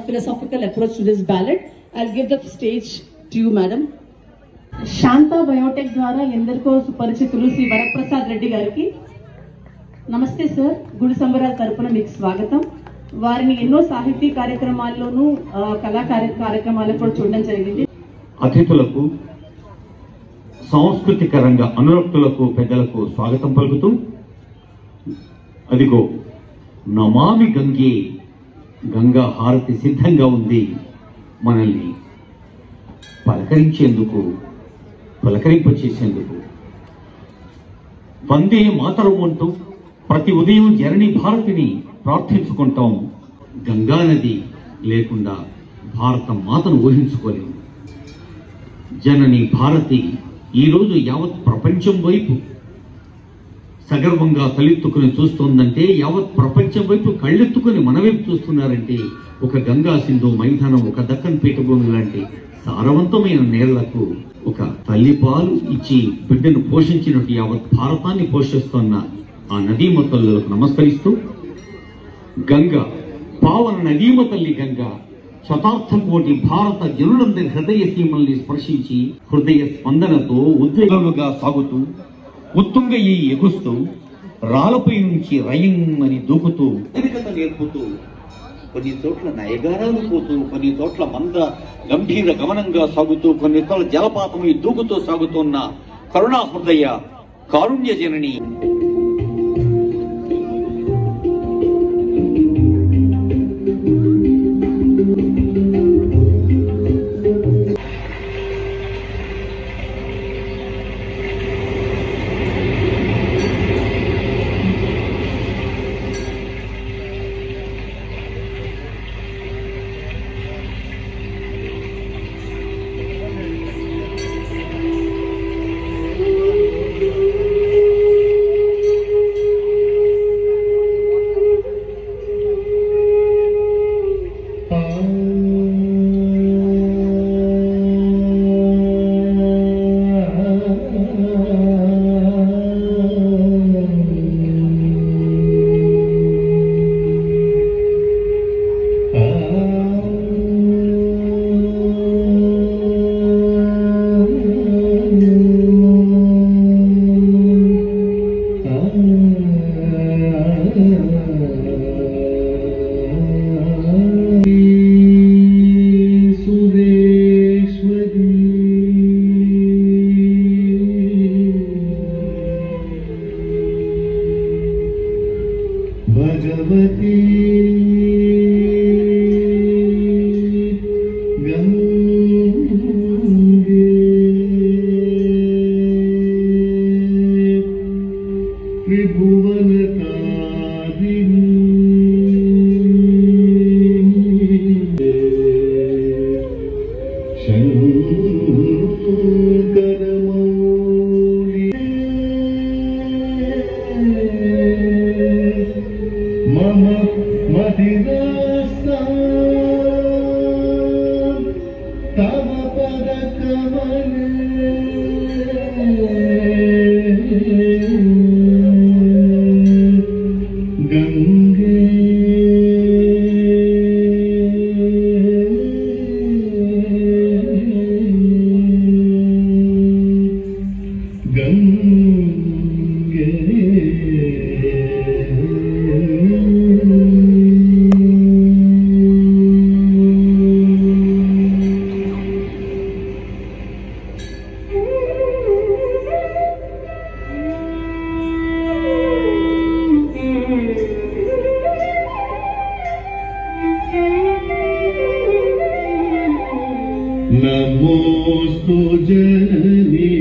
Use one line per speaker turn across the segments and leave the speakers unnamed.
philosophical approach to this ballot. I'll give the stage to you, madam.
Shantha biotech ద్వారా ఎందరికో సుపరిచితులు శ్రీ వరప్రసాద్ రెడ్డి గారికి నమస్తే sir గుడి సంబరాల తరపున మీకు స్వాగతం వారిని ఎన్నో సాహితీ కార్యక్రమాల్లోనూ ఆ, కళా కార్య కార్యక్రమాలకు కూడా చూడడం జరిగింది
అతిథులకు సాంస్కృతిక రంగ అనురక్తులకు పెద్దలకు స్వాగతం పలుకుతూ అదిగో నమామి గంగే గంగా హారతి సిద్ధంగా ఉంది మనల్ని పలకరించేందుకు పలకరింపచేసేందుకు వందే మాతరం అంటూ ప్రతి ఉదయం జరణి భారతిని ప్రార్థించుకుంటాం గంగా నది లేకుండా భారత మాతను ఊహించుకోలేము జనని భారతి ఈరోజు యావత్ ప్రపంచం వైపు సగర్వంగా తలెత్తుకుని చూస్తోందంటే యావత్ ప్రపంచం వైపు కళ్ళెత్తుకుని మన వైపు చూస్తున్నారంటే ఒక గంగా సింధు మైదానం ఒక దక్కన్ పీఠభూమి లాంటి సారవంతమైన నేళ్లకు ఒక తల్లి పాలు ఇచ్చి బిడ్డను పోషించినట్టు యావత్ భారతాన్ని పోషిస్తున్న ఆ నదీమ తల్లులకు నమస్కరిస్తూ గంగ పావన నదీమ తల్లి గంగ శతార్థ కోటి భారత జనులందరి హృదయ సీమల్ని స్పర్శించి హృదయ స్పందనతో ఉద్వేగముగా సాగుతూ ఉత్తుంగ ఈ ఎగుస్తూ రాలపై నుంచి రయం అని దూకుతూ
నాగరికత నేర్పుతూ కొన్ని చోట్ల నయగారాలు పోతూ కొన్ని చోట్ల మంద గంభీర గమనంగా సాగుతూ కొన్ని చోట్ల జలపాతమై దూకుతూ సాగుతున్న కరుణా హృదయ కారుణ్య జనని
भगवती गङ्गे त्रिभुवनकारिणी शङ्करमौली मम मदिरास्ता तव पदकमले गङ्गे नमोऽस्तु जननी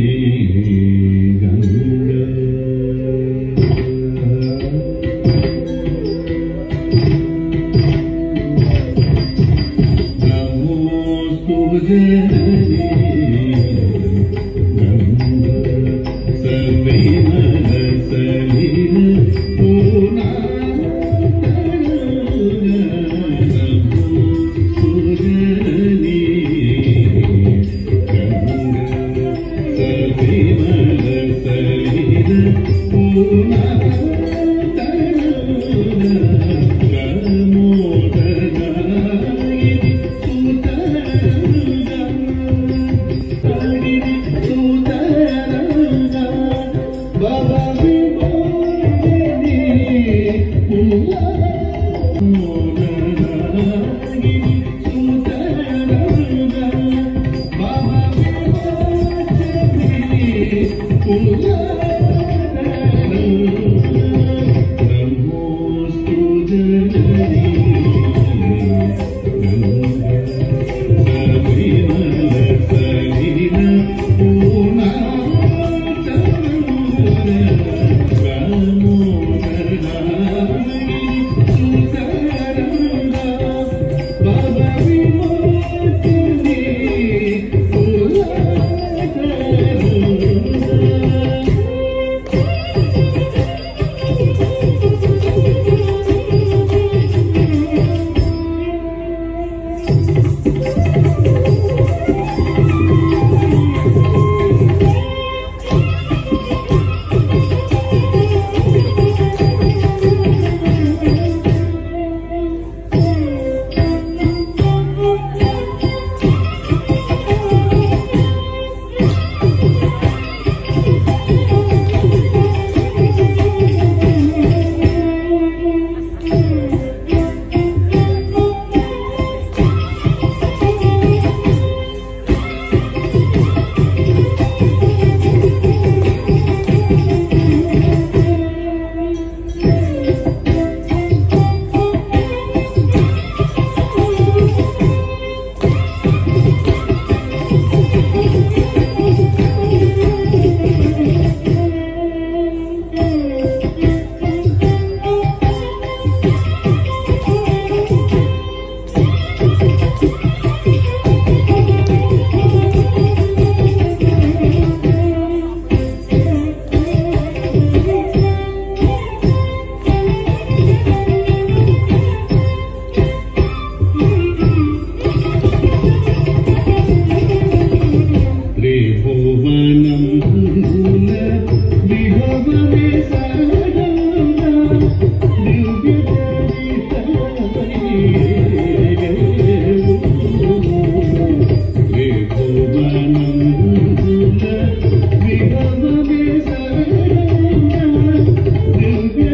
गङ्गा नमोऽस्तु जननी गङ्गा सर्वे मनसलिन पूर्णा పూర్ణ నమోస్తు జననీ త్రిభువనం విభవమే సదా దివ్య త్రిభువనం విభవమే సదా దివ్య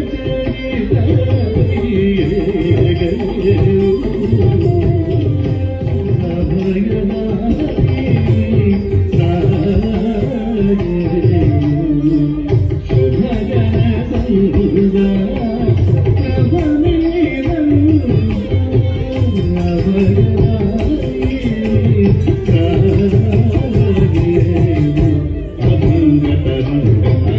Thank you.